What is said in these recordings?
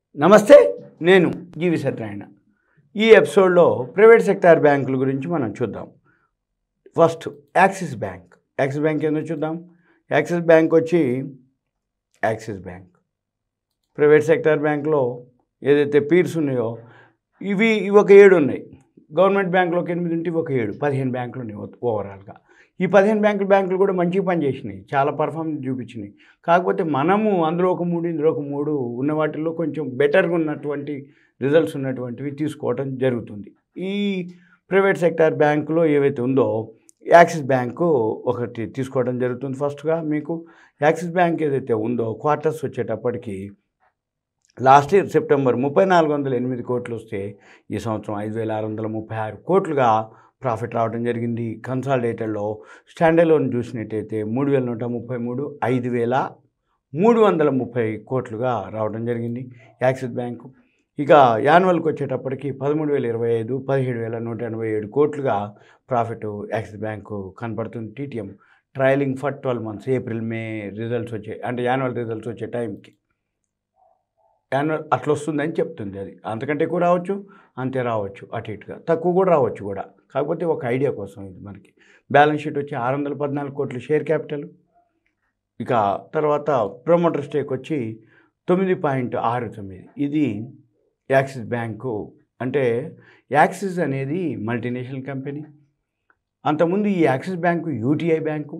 నమస్తే నేను జీవి సత్యనారాయణ ఈ ఎపిసోడ్లో ప్రైవేట్ సెక్టార్ బ్యాంకుల గురించి మనం చూద్దాం first Axis bank Axis bank ఏందో చూద్దాం యాక్సిస్ బ్యాంక్ వచ్చి యాక్సిస్ బ్యాంక్ ప్రైవేట్ సెక్టార్ బ్యాంక్లో ఏదైతే పీర్స్ ఉన్నాయో ఇవి ఇవి ఒక ఏడు ఉన్నాయి గవర్నమెంట్ బ్యాంకులో ఒక ఎనిమిది ఉంటే ఇవి ఒక ఏడు పదిహేను బ్యాంకులు ఉన్నాయి ఓ- ఓవరాల్గా ఈ పదిహేను బ్యాంకులు బ్యాంకులు కూడా మంచిగా పనిచేసినాయి చాలా పర్ఫార్మెన్స్ చూపించినాయి కాకపోతే మనము అందులో ఒక మూడు ఇందులో ఒక మూడు ఉన్న వాటిల్లో కొంచెం బెటర్గా ఉన్నటువంటి రిజల్ట్స్ ఉన్నటువంటివి తీసుకోవడం జరుగుతుంది ఈ ప్రైవేట్ సెక్టార్ బ్యాంకులో ఏవైతే ఉందో యాక్సిస్ బ్యాంకు ఒకటి తీసుకోవడం జరుగుతుంది ఫస్ట్గా మీకు యాక్సిస్ బ్యాంక్ ఏదైతే ఉందో క్వార్టర్స్ వచ్చేటప్పటికి లాస్ట్ ఇయర్ సెప్టెంబర్ ముప్పై నాలుగు వందల ఎనిమిది కోట్లు వస్తే ఈ సంవత్సరం ఐదు వేల ఆరు వందల ముప్పై ఆరు కోట్లుగా ప్రాఫిట్ రావడం జరిగింది కన్సాలిడేటెడ్లో స్టాండర్లోన్ చూసినట్టయితే మూడు వేల నూట ముప్పై మూడు ఐదు వేల మూడు వందల ముప్పై కోట్లుగా రావడం జరిగింది యాక్సిస్ బ్యాంకు ఇక యాన్యువల్కి వచ్చేటప్పటికి పదమూడు వేల ఇరవై ఐదు పదిహేడు వేల నూట ఎనభై ఏడు కోట్లుగా ప్రాఫిట్ యాక్సిస్ బ్యాంకు కనపడుతుంది TTM trailing for twelve months April May results వచ్చాయి అంటే యాన్యువల్ రిజల్ట్స్ వచ్చే టైంకి యాన్యువల్ అట్లా వస్తుందని చెప్తుంది అది అంతకంటే ఎక్కువ రావచ్చు అంతే రావచ్చు అటు ఇటుగా తక్కువ కూడా రావచ్చు కూడా కాకపోతే ఒక ఐడియా కోసం ఇది మనకి బ్యాలెన్స్ షీట్ వచ్చి ఆరు వందల పద్నాలుగు కోట్లు షేర్ క్యాపిటల్ ఇక తర్వాత ప్రమోటర్ స్టేక్ వచ్చి తొమ్మిది పాయింట్ ఆరు తొమ్మిది ఇది యాక్సిస్ బ్యాంకు అంటే యాక్సిస్ అనేది మల్టీనేషనల్ కంపెనీ అంతకుముందు ఈ యాక్సిస్ బ్యాంకు యూటీఐ బ్యాంకు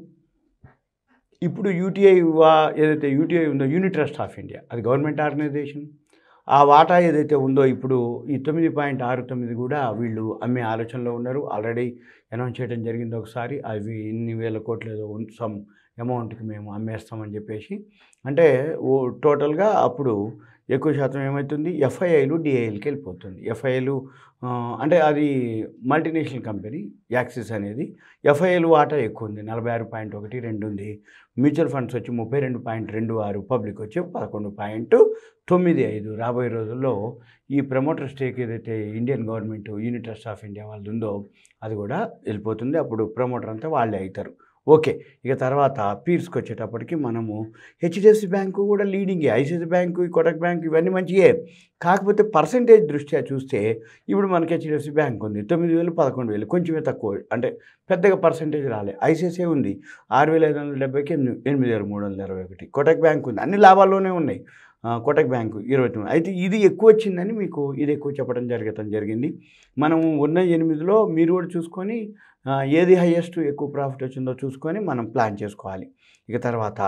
ఇప్పుడు యూటీఐ వా ఏదైతే యూటీఐ ఉందో యూనిట్ ట్రస్ట్ ఆఫ్ ఇండియా అది గవర్నమెంట్ ఆర్గనైజేషన్ ఆ వాటా ఏదైతే ఉందో ఇప్పుడు ఈ తొమ్మిది పాయింట్ ఆరు తొమ్మిది కూడా వీళ్ళు అమ్మే ఆలోచనలో ఉన్నారు ఆల్రెడీ అనౌన్స్ చేయడం జరిగింది ఒకసారి అవి ఇన్ని వేల కోట్లు ఏదో సమ్ అమౌంట్కి మేము అమ్మేస్తామని చెప్పేసి అంటే ఓ టోటల్గా అప్పుడు ఎక్కువ శాతం ఏమవుతుంది ఎఫ్ఐఐలు డిఐఎల్కి వెళ్ళిపోతుంది ఎఫ్ఐఐలు అంటే అది మల్టీనేషనల్ కంపెనీ యాక్సిస్ అనేది ఎఫ్ఐఎల్ వాటా ఎక్కువ ఉంది నలభై ఆరు పాయింట్ ఒకటి రెండు ఉంది మ్యూచువల్ ఫండ్స్ వచ్చి ముప్పై రెండు పాయింట్ రెండు ఆరు పబ్లిక్ వచ్చి పదకొండు పాయింట్ తొమ్మిది ఐదు రాబోయే రోజుల్లో ఈ ప్రమోటర్ స్టేక్ ఏదైతే Indian government unit trust of India వాళ్ళది ఉందో అది కూడా వెళ్ళిపోతుంది అప్పుడు ప్రమోటర్ అంతా వాళ్ళే అవుతారు ఓకే ఇక తర్వాత పీర్స్కి వచ్చేటప్పటికి మనము హెచ్డిఎఫ్సి బ్యాంకు కూడా లీడింగ్ ఐసిఐసి బ్యాంకు ఈ కోటక్ బ్యాంకు ఇవన్నీ మంచియే కాకపోతే పర్సంటేజ్ దృష్ట్యా చూస్తే ఇప్పుడు మనకి హెచ్డిఎఫ్సి బ్యాంక్ ఉంది తొమ్మిది వేలు పదకొండు వేలు కొంచెమే తక్కువ అంటే పెద్దగా పర్సంటేజ్ రాలే ఐసిఐసిఐ ఉంది ఆరు వేల ఐదు వందల డెబ్బైకి ఎనిమిది ఎనిమిది వేల మూడు వందల ఇరవై ఒకటి కోటక్ బ్యాంక్ ఉంది అన్ని లాభాల్లోనే ఉన్నాయి ఆ, కోటక్ బ్యాంకు ఇరవై తొమ్మిది అయితే ఇది ఎక్కువ వచ్చిందని మీకు ఇది ఎక్కువ చెప్పడం జరగటం జరిగింది మనం ఉన్న ఎనిమిదిలో మీరు కూడా చూసుకొని ఆ, ఏది హయ్యెస్ట్ ఎక్కువ ప్రాఫిట్ వచ్చిందో చూసుకొని మనం ప్లాన్ చేసుకోవాలి ఇక తర్వాత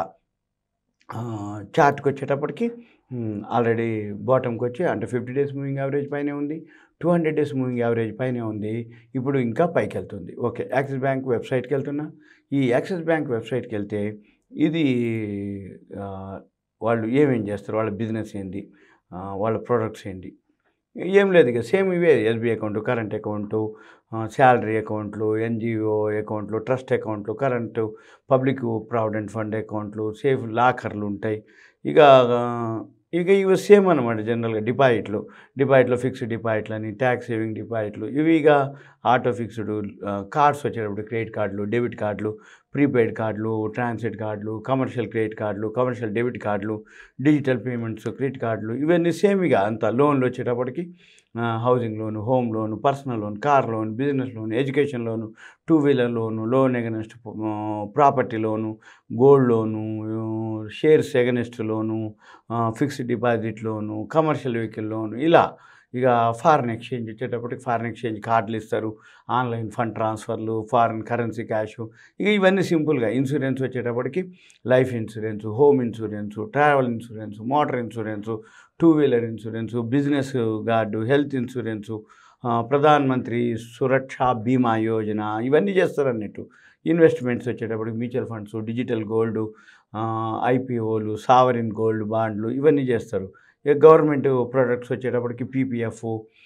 చార్ట్కి వచ్చేటప్పటికి ఆల్రెడీ బాటమ్కి వచ్చి అంటే ఫిఫ్టీ డేస్ మూవింగ్ యావరేజ్ పైనే ఉంది two hundred days moving average పైనే ఉంది ఇప్పుడు ఇంకా పైకి వెళ్తుంది ఓకే యాక్సిస్ బ్యాంక్ వెబ్సైట్కి వెళ్తున్నా ఈ యాక్సిస్ బ్యాంక్ వెబ్సైట్కి వెళ్తే ఇది ఆ, వాళ్ళు ఏమేం చేస్తారు వాళ్ళ బిజినెస్ ఏంది ఆ, వాళ్ళ ప్రోడక్ట్స్ ఏంటి ఏం లేదు ఇక సేమ్ ఇవే SBI account current account salary అకౌంట్లు ఎన్జిఓ అకౌంట్లు ట్రస్ట్ అకౌంట్లు కరెంటు పబ్లిక్ ప్రావిడెంట్ ఫండ్ అకౌంట్లు సేఫ్ లాకర్లు ఉంటాయి ఇక ఆ, ఇక ఇవి సేమ్ అనమాట జనరల్గా డిపాజిట్లు డిపాజిట్లో ఫిక్స్డ్ డిపాజిట్లు అని ట్యాక్స్ సేవింగ్ డిపాజిట్లు ఇవి ఇక ఆటో ఫిక్స్డ్ కార్డ్స్ వచ్చేటప్పుడు క్రెడిట్ కార్డులు డెబిట్ కార్డులు ప్రీపెయిడ్ కార్డులు ట్రాన్సిట్ కార్డులు కమర్షియల్ క్రెడిట్ కార్డులు కమర్షియల్ డెబిట్ కార్డులు డిజిటల్ పేమెంట్స్ క్రెడిట్ కార్డులు ఇవన్నీ సేమ్ ఇక అంత లోన్లు వచ్చేటప్పటికి ఆ, housing loan home loan personal loan car loan business loan education loan two wheeler loan loan against property loan gold loan shares against loan fixed deposit loan commercial vehicle loan ఇలా ఇక foreign exchange ఇచ్చేటప్పటికి foreign exchange కార్డులు ఇస్తారు online fund ట్రాన్స్ఫర్లు foreign currency cash ఇక ఇవన్నీ సింపుల్గా insurance వచ్చేటప్పటికి life insurance home insurance travel insurance motor insurance two wheeler insurance business guard health insurance ఆ, ప్రధాన్ మంత్రి సురక్ష బీమా యోజన ఇవన్నీ చేస్తారు అన్నట్టు ఇన్వెస్ట్మెంట్స్ వచ్చేటప్పటికి మ్యూచువల్ ఫండ్స్ డిజిటల్ గోల్డ్ ఐపీఓలు సావరిన్ గోల్డ్ బాండ్లు ఇవన్నీ చేస్తారు ఇక గవర్నమెంట్ ప్రొడక్ట్స్ వచ్చేటప్పటికి PPF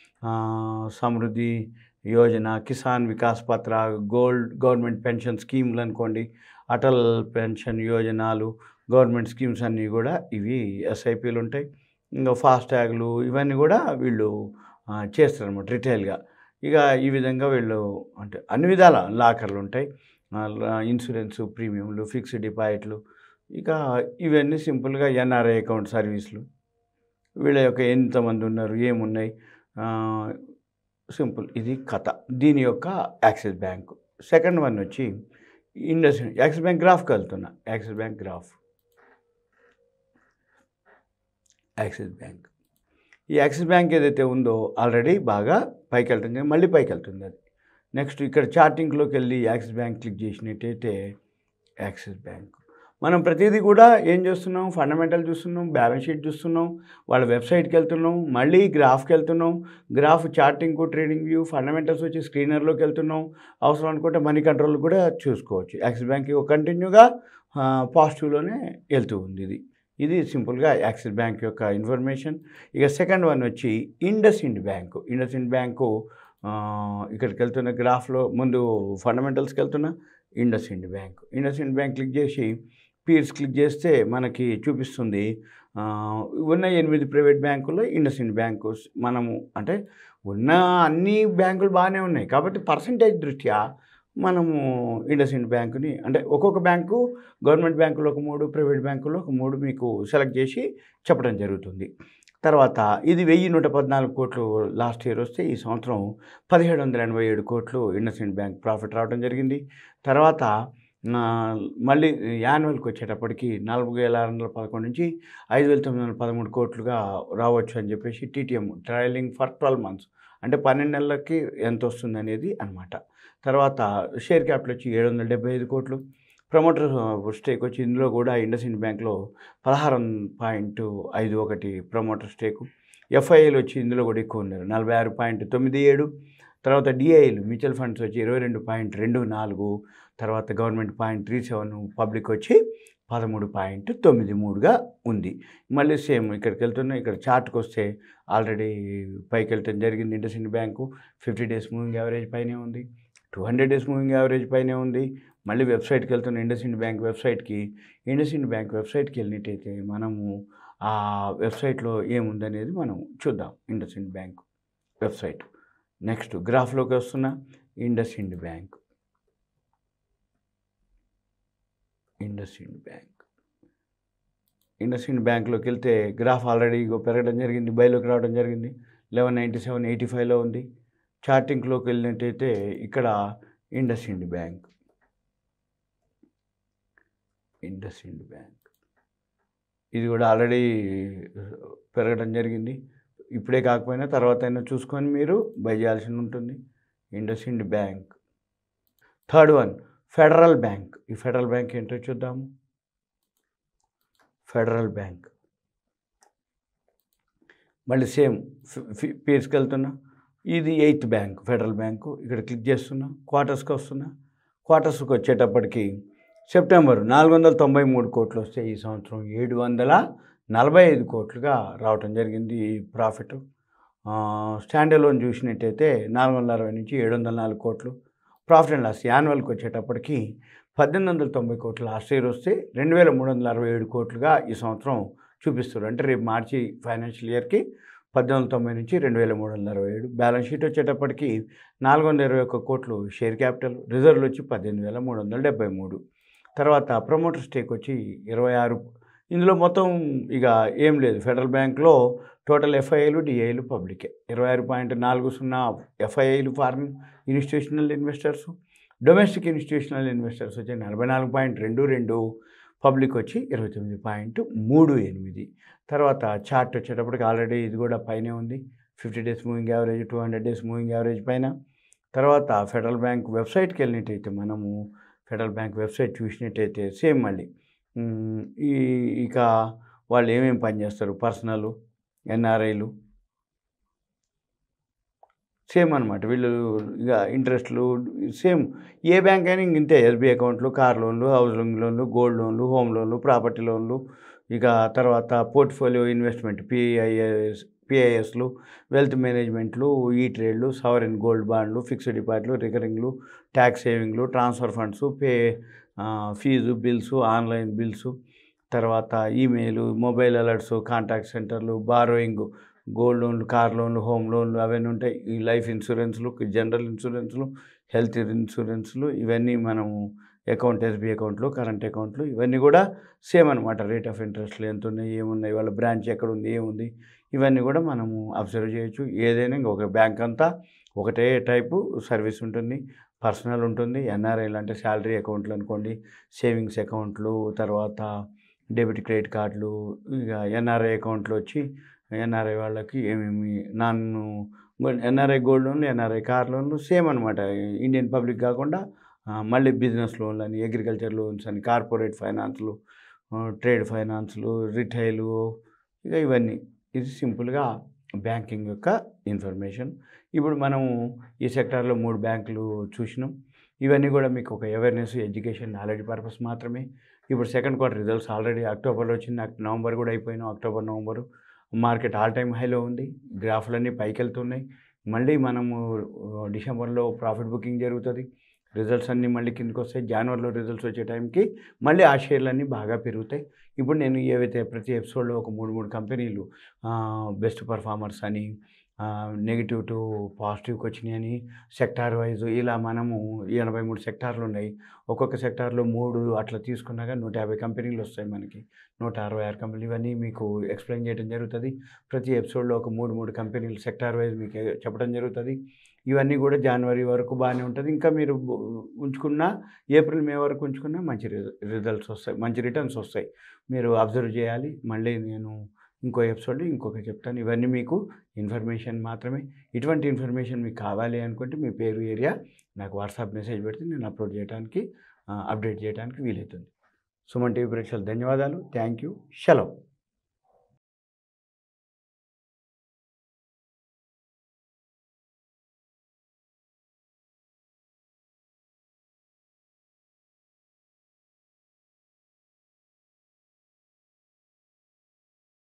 Samriddhi Yojana Kisan Vikas Patra gold government pension స్కీమ్లు అనుకోండి అటల్ పెన్షన్ యోజనాలు గవర్నమెంట్ స్కీమ్స్ అన్నీ కూడా ఇవి ఎస్ఐపీలు ఉంటాయి ఇంకా ఫాస్టాగ్లు ఇవన్నీ కూడా వీళ్ళు ఆ, చేస్తారన్నమాట రిటైల్గా ఇక ఈ విధంగా వీళ్ళు అంటే అన్ని విధాల లాకర్లు ఉంటాయి ఆ, లా- ఇన్సూరెన్స్ ప్రీమియంలు ఫిక్స్డ్ డిపాజిట్లు ఇక ఇవన్నీ సింపుల్గా ఎన్ఆర్ఐ అకౌంట్ సర్వీసులు వీళ్ళ యొక్క ఎంతమంది ఉన్నారు ఏమున్నాయి ఆ, సింపుల్ ఇది కథ దీని యొక్క యాక్సిస్ బ్యాంక్ సెకండ్ వన్ వచ్చి ఇండస్ యాక్సిస్ బ్యాంక్ గ్రాఫ్కి వెళ్తున్నా Axis bank graph Axis bank ఈ యాక్సిస్ బ్యాంక్ ఏదైతే ఉందో ఆల్రెడీ బాగా పైకి వెళ్తుంది మళ్ళీ పైకి వెళ్తుంది అది నెక్స్ట్ ఇక్కడ చార్టింగ్లోకి వెళ్ళి యాక్సిస్ బ్యాంక్ క్లిక్ చేసినట్టయితే యాక్సిస్ బ్యాంక్ మనం ప్రతిదీ కూడా ఏం చేస్తున్నాం ఫండమెంటల్ చూస్తున్నాం బ్యాలెన్స్ షీట్ చూస్తున్నాం వాళ్ళ వెబ్సైట్కి వెళ్తున్నాం మళ్ళీ గ్రాఫ్కి వెళ్తున్నాం graph charting trading view fundamentals వచ్చి స్క్రీనర్లోకి వెళ్తున్నాం అవసరం అనుకుంటే మనీ కంట్రోల్ కూడా చూసుకోవచ్చు యాక్సిస్ బ్యాంక్ కంటిన్యూగా పాజిటివ్లోనే వెళ్తూ ఉంది ఇది ఇది సింపుల్గా యాక్సిస్ బ్యాంక్ యొక్క ఇన్ఫర్మేషన్ ఇక సెకండ్ వన్ వచ్చి IndusInd bank IndusInd bank ఆ, ఇక్కడికి వెళ్తున్న గ్రాఫ్లో ముందు ఫండమెంటల్స్కి వెళ్తున్నా IndusInd bank IndusInd bank click చేసి పీర్స్ క్లిక్ చేస్తే మనకి చూపిస్తుంది ఆ, ఉన్న ఎనిమిది ప్రైవేట్ బ్యాంకుల్లో ఇండస్ ఇండ్ బ్యాంకు మనము అంటే ఉన్న అన్ని బ్యాంకులు బాగానే ఉన్నాయి కాబట్టి పర్సంటేజ్ దృష్ట్యా మనము ఇండస్ ఇండ్ బ్యాంకుని అంటే ఒక్కొక్క బ్యాంకు గవర్నమెంట్ బ్యాంకులో ఒక మూడు ప్రైవేట్ బ్యాంకులో ఒక మూడు మీకు సెలెక్ట్ చేసి చెప్పడం జరుగుతుంది తర్వాత ఇది వెయ్యి నూట పద్నాలుగు కోట్లు లాస్ట్ ఇయర్ వస్తే ఈ సంవత్సరం పదిహేడు వందల ఎనభై ఏడు కోట్లు ఇండస్ఇండ్ బ్యాంక్ ప్రాఫిట్ రావడం జరిగింది తర్వాత ఆ, మళ్ళీ యాన్యువల్కి వచ్చేటప్పటికి నాలుగు వేల ఆరు వందల పదకొండు నుంచి ఐదు వేల తొమ్మిది వందల పదమూడు కోట్లుగా రావచ్చు అని చెప్పేసి TTM trailing for twelve months అంటే పన్నెండు నెలలకి ఎంత వస్తుంది అనేది అనమాట తర్వాత షేర్ క్యాపిటల్ వచ్చి ఏడు వందల డెబ్బై ఐదు కోట్లు ప్రమోటర్ స్టేక్ వచ్చి ఇందులో కూడా ఇండస్ఇండ్ బ్యాంక్లో పదహారు పాయింట్ ఐదు ఒకటి ప్రమోటర్ స్టేకు ఎఫ్ఐఏలు వచ్చి ఇందులో కూడా ఎక్కువ ఉన్నారు నలభై ఆరు పాయింట్ తొమ్మిది ఏడు తర్వాత డిఐలు మ్యూచువల్ ఫండ్స్ వచ్చి ఇరవై రెండు పాయింట్ రెండు నాలుగు తర్వాత government point three seven public వచ్చి పదమూడు పాయింట్ తొమ్మిది మూడుగా ఉంది మళ్ళీ సేమ్ ఇక్కడికి వెళ్తున్నా ఇక్కడ చార్ట్కి వస్తే ఆల్రెడీ పైకి వెళ్ళటం జరిగింది IndusInd bank fifty days moving average పైనే ఉంది two hundred days moving average పైనే ఉంది మళ్ళీ వెబ్సైట్కి వెళ్తున్న ఇండస్ఇండ్ బ్యాంక్ వెబ్సైట్కి ఇండస్ఇండ్ బ్యాంక్ వెబ్సైట్కి వెళ్ళినట్టయితే మనము ఆ వెబ్సైట్లో ఏముందనేది మనం చూద్దాం ఇండస్ఇండ్ బ్యాంక్ వెబ్సైట్ నెక్స్ట్ గ్రాఫ్లోకి వస్తున్న ఇండస్ఇండ్ బ్యాంక్ ఇండస్ఇండ్ బ్యాంక్ ఇండస్ఇండ్ బ్యాంక్లోకి వెళ్తే గ్రాఫ్ ఆల్రెడీ ఇగో పెరగడం జరిగింది బయలోకి రావడం జరిగింది లెవెన్ నైంటీ సెవెన్ ఎయిటీ ఫైవ్లో ఉంది చార్టింగ్లోకి వెళ్ళినట్టయితే ఇక్కడ ఇండస్ఇండ్ బ్యాంక్ ఇండస్ఇండ్ బ్యాంక్ ఇది కూడా ఆల్రెడీ పెరగడం జరిగింది ఇప్పుడే కాకపోయినా తర్వాత అయినా చూసుకొని మీరు బై చేయాల్సి ఉంటుంది IndusInd bank third one Federal bank ఈ ఫెడరల్ బ్యాంక్ ఏంటో చూద్దాము ఫెడరల్ బ్యాంక్ మళ్ళీ సేమ్ పేజ్కి వెళ్తున్నా ఇది ఎయిత్ బ్యాంక్ ఫెడరల్ బ్యాంకు ఇక్కడ క్లిక్ చేస్తున్నా క్వార్టర్స్కి వస్తున్నా క్వార్టర్స్కి వచ్చేటప్పటికి సెప్టెంబర్ నాలుగు వందల తొంభై మూడు కోట్లు వస్తే ఈ సంవత్సరం ఏడు వందల నలభై ఐదు కోట్లుగా రావటం జరిగింది ఈ ప్రాఫిట్ స్టాండ్ లోన్ చూసినట్టయితే నాలుగు వందల అరవై నుంచి ఏడు వందల నాలుగు కోట్లు ప్రాఫిట్ అండ్ లాస్ యాన్యువల్కి వచ్చేటప్పటికి పద్దెనిమిది వందల తొంభై కోట్లు లాస్ట్ ఇయర్ వస్తే రెండు వేల మూడు వందల అరవై ఏడు కోట్లుగా ఈ సంవత్సరం చూపిస్తారు అంటే రేపు మార్చి ఫైనాన్షియల్ ఇయర్కి పద్దెనిమిది వందల తొంభై నుంచి రెండు వేల మూడు వందల అరవై ఏడు బ్యాలెన్స్ షీట్ వచ్చేటప్పటికి నాలుగు వందల ఇరవై ఒక్క కోట్లు షేర్ క్యాపిటల్ రిజర్వ్లు వచ్చి పద్దెనిమిది వేల మూడు వందల డెబ్బై మూడు తర్వాత ప్రమోటర్ స్టేక్ వచ్చి ఇరవై ఆరు ఇందులో మొత్తం ఇక ఏం లేదు ఫెడరల్ బ్యాంక్లో టోటల్ ఎఫ్ఐఐలు డిఐలు పబ్లికే ఇరవై ఆరు పాయింట్ నాలుగు సున్నా ఎఫ్ఐఐలు foreign institutional investors domestic institutional investors వచ్చి నలభై నాలుగు పాయింట్ రెండు రెండు పబ్లిక్ వచ్చి ఇరవై తొమ్మిది పాయింట్ మూడు ఎనిమిది తర్వాత చార్ట్ వచ్చేటప్పటికి ఆల్రెడీ ఇది కూడా పైనే ఉంది fifty days moving average two hundred days moving average పైన తర్వాత ఫెడరల్ బ్యాంక్ వెబ్సైట్కి వెళ్ళినట్టయితే మనము ఫెడరల్ బ్యాంక్ వెబ్సైట్ చూసినట్టయితే సేమ్ మళ్ళీ మ్, ఈ ఇక వాళ్ళు ఏమేమి పని చేస్తారు పర్సనల్ ఎన్ఆర్ఐలు సేమ్ అనమాట వీళ్ళు ఇక ఇంట్రెస్ట్లు సేమ్ ఏ బ్యాంక్ అయినా ఇంక ఇంతే ఎస్బీ అకౌంట్లు కార్ లోన్లు హౌసింగ్ లోన్లు గోల్డ్ లోన్లు హోమ్ లోన్లు ప్రాపర్టీ లోన్లు ఇక తర్వాత పోర్ట్ఫోలియో ఇన్వెస్ట్మెంట్ పిఐఎస్ పిఐఎస్లు వెల్త్ మేనేజ్మెంట్లు ఈ ట్రేడ్లు సవరెన్ గోల్డ్ బాండ్లు ఫిక్స్డ్ డిపాజిట్లు రికరింగ్లు ట్యాక్స్ సేవింగ్లు ట్రాన్స్ఫర్ ఫండ్స్ పే ఆ, ఫీజు బిల్స్ ఆన్లైన్ బిల్స్ తర్వాత ఈమెయిల్ మొబైల్ అలర్ట్స్ కాంటాక్ట్ సెంటర్లు బారోయింగ్ గోల్డ్ లోన్లు కార్ లోన్లు హోమ్ లోన్లు అవన్నీ ఉంటాయి ఈ లైఫ్ ఇన్సూరెన్స్లు జనరల్ ఇన్సూరెన్స్లు హెల్త్ ఇన్సూరెన్స్లు ఇవన్నీ మనము అకౌంట్ ఎస్బీ అకౌంట్లు కరెంట్ అకౌంట్లు ఇవన్నీ కూడా సేమ్ అనమాట రేట్ ఆఫ్ ఇంట్రెస్ట్లు ఎంత ఉన్నాయి ఏమున్నాయి వాళ్ళ బ్రాంచ్ ఎక్కడ ఉంది ఏముంది ఇవన్నీ కూడా మనము అబ్జర్వ్ చేయొచ్చు ఏదైనా ఇంకా ఒక బ్యాంక్ అంతా ఒకటే టైపు సర్వీస్ ఉంటుంది పర్సనల్ ఉంటుంది ఎన్ఆర్ఐలు అంటే శాలరీ అకౌంట్లు అనుకోండి సేవింగ్స్ అకౌంట్లు తర్వాత డెబిట్ క్రెడిట్ కార్డులు ఇక ఎన్ఆర్ఐ అకౌంట్లు వచ్చి ఎన్ఆర్ఐ వాళ్ళకి ఏమేమి నాన్ ఎన్ఆర్ఐ గోల్డ్ లోన్లు ఎన్ఆర్ఐ కార్ లోన్లు సేమ్ అనమాట ఇండియన్ పబ్లిక్ కాకుండా ఆ, మళ్ళీ బిజినెస్ లోన్లు అని అగ్రికల్చర్ లోన్స్ అని కార్పొరేట్ ఫైనాన్స్లు ట్రేడ్ ఫైనాన్స్లు రిటైలు ఇక ఇవన్నీ ఇది సింపుల్గా బ్యాంకింగ్ యొక్క ఇన్ఫర్మేషన్ ఇప్పుడు మనము ఈ సెక్టార్లో మూడు బ్యాంకులు చూసినాం ఇవన్నీ కూడా మీకు ఒక అవేర్నెస్ ఎడ్యుకేషన్ నాలెడ్జ్ పర్పస్ మాత్రమే ఇప్పుడు సెకండ్ క్వార్టర్ రిజల్ట్స్ ఆల్రెడీ అక్టోబర్లో వచ్చింది అక్- నవంబర్ కూడా అయిపోయినాం October November market all time హైలో ఉంది గ్రాఫ్లన్నీ పైకి వెళ్తున్నాయి మళ్ళీ మనము ఆ, డిసెంబర్లో ప్రాఫిట్ బుకింగ్ జరుగుతుంది రిజల్ట్స్ అన్నీ మళ్ళీ కిందకి వస్తాయి జనవరిలో రిజల్ట్స్ వచ్చే టైంకి మళ్ళీ ఆ షేర్లన్నీ బాగా పెరుగుతాయి ఇప్పుడు నేను ఏవైతే ప్రతి ఎపిసోడ్లో ఒక మూడు మూడు కంపెనీలు బెస్ట్ పర్ఫార్మర్స్ అని నెగిటివ్ టు పాజిటివ్కి వచ్చినాయి అని సెక్టార్ వైజ్ ఇలా మనము ఎనభై మూడు సెక్టార్లు ఉన్నాయి ఒక్కొక్క సెక్టార్లో మూడు అట్లా తీసుకున్నాక నూట యాభై కంపెనీలు వస్తాయి మనకి నూట అరవై ఆరు కంపెనీలు ఇవన్నీ మీకు ఎక్స్ప్లెయిన్ చేయడం జరుగుతుంది ప్రతి ఎపిసోడ్లో ఒక మూడు మూడు కంపెనీలు సెక్టార్ వైజ్ మీకు చెప్పడం జరుగుతుంది ఇవన్నీ కూడా జనవరి వరకు బాగానే ఉంటుంది ఇంకా మీరు బు- ఉంచుకున్న ఏప్రిల్ మే వరకు ఉంచుకున్నా మంచి రిజ- రిజల్ట్స్ వస్తాయి మంచి రిటర్న్స్ వస్తాయి మీరు అబ్జర్వ్ చేయాలి మళ్ళీ నేను ఇంకో ఎపిసోడ్ ఇంకొక చెప్తాను ఇవన్నీ మీకు ఇన్ఫర్మేషన్ మాత్రమే ఇటువంటి ఇన్ఫర్మేషన్ మీకు కావాలి అనుకుంటే మీ పేరు ఏరియా నాకు వాట్సాప్ మెసేజ్ పెడితే నేను అప్లోడ్ చేయడానికి అప్డేట్ చేయడానికి వీలవుతుంది సుమన్ టీవీ ప్రేక్షకులు ధన్యవాదాలు థ్యాంక్ యూ సెలవు